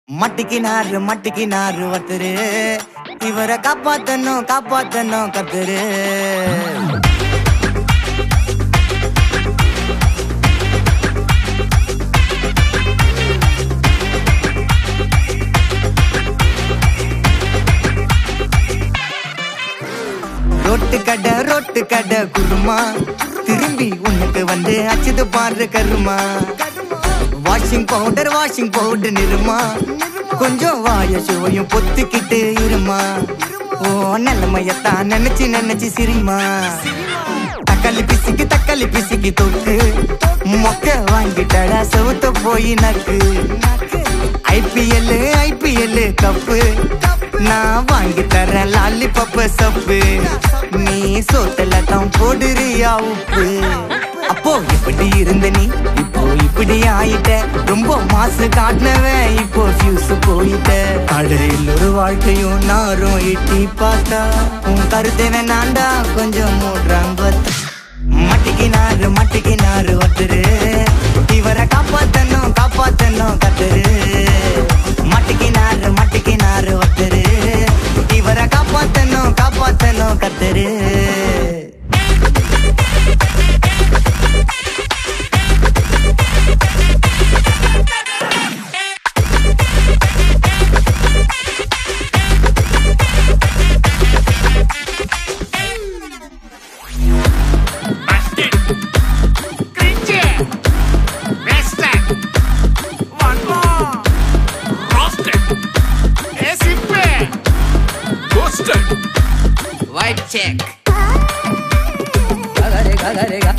மட்டிக்கினாரு மட்டிக்கினாரு ஒருத்தரு இவரை காப்பாத்தணும் காப்பாத்தணும் கத்துரு ரோட்டு கடை ரோட்டு கடை குருமா திரும்பி உனக்கு வந்து அச்சுது பாரு கருமா வாஷிங் பவுடர் வாஷிங் பவுடர் நிறுமா கொஞ்சம் வாய சுவையும் பொத்துக்கிட்டு இருமா ஓ நிலைமையத்தான் நினைச்சு நினைச்சு சிரிமா தக்காளி பிசிக்கு தக்காளி பிசிக்கு தொக்கு மொக்க வாங்கிட்டடா செவுத்த போய் நக்கு ஐபிஎல் ஐபிஎல் கப்பு நான் வாங்கி தரேன் லாலிபப்பு சப்பு நீ சோத்தல தான் போடுறியா உப்பு அப்போ இப்படி இருந்த நீ இப்போ இப்படி ஆயிட்ட ரொம்ப மாசு காட்டினவன் இப்போ ஃபியூஸ் போயிட்ட அடையில் ஒரு வாழ்க்கையும் நாரும் எட்டி பார்த்தா உன் கருத்தை வேணாண்டா கொஞ்சம் மூடுறாங்க மட்டிக்கினாரு மட்டிக்கினாரு ஒருத்தரு இவரை காப்பாத்தணும் காப்பாத்தணும் கத்துரு மட்டிக்கினாரு மட்டிக்கினாரு ஒருத்தரு இவரை காப்பாத்தணும் காப்பாத்தணும் கத்துரு Busted. Cringe. Wasted. One more. Roasted. Esipe. Ghosted. White check. Gagarega, gagarega.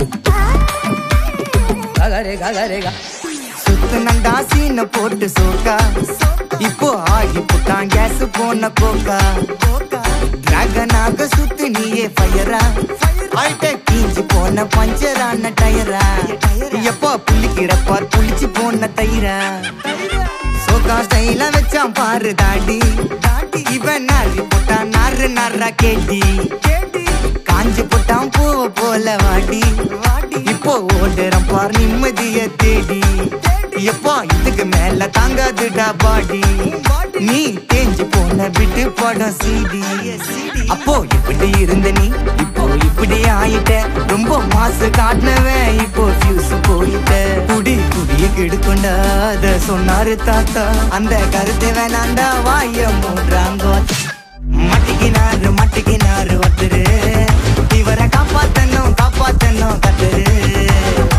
Gagarega, gagarega. சுத்துனண்டா சீன போட்டு சோக்கா இப்போ ஆகி புட்டான் கேஸ் போன கோக்கா டிராகனாக சுத்து நீயே ஃபயரா ஆயிட்ட கீஞ்சி போன பஞ்சரான டயரா எப்போ புள்ளிக்கிறப்பா புளிச்சு போன தயிரா சோகா ஸ்டைல வச்சான் பாரு தாடி இவன் நாரி போட்டான் நாரு நாரா கேட்டி காஞ்சி போட்டான் பூவ போல வாடி இப்போ ஓடுறான் பார் நிம்மதிய தேடி எப்பா இதுக்கு மேல தாங்காதுடா பாடி நீ தேஞ்சு போன விட்டு படம் சீடி அப்போ இப்படி இருந்த நீ இப்போ இப்படி ஆயிட்ட ரொம்ப மாசு காட்டினவன் இப்போ ஃபியூஸ் போயிட்ட குடி குடிய கெடுக்கொண்டா அத சொன்னாரு தாத்தா அந்த கருத்தை வேணாண்டா வாய மூடுறாங்க மட்டிக்கினாரு மட்டிக்கினாரு ஒருத்தரு இவரை காப்பாத்தணும் காப்பாத்தணும் கத்துரு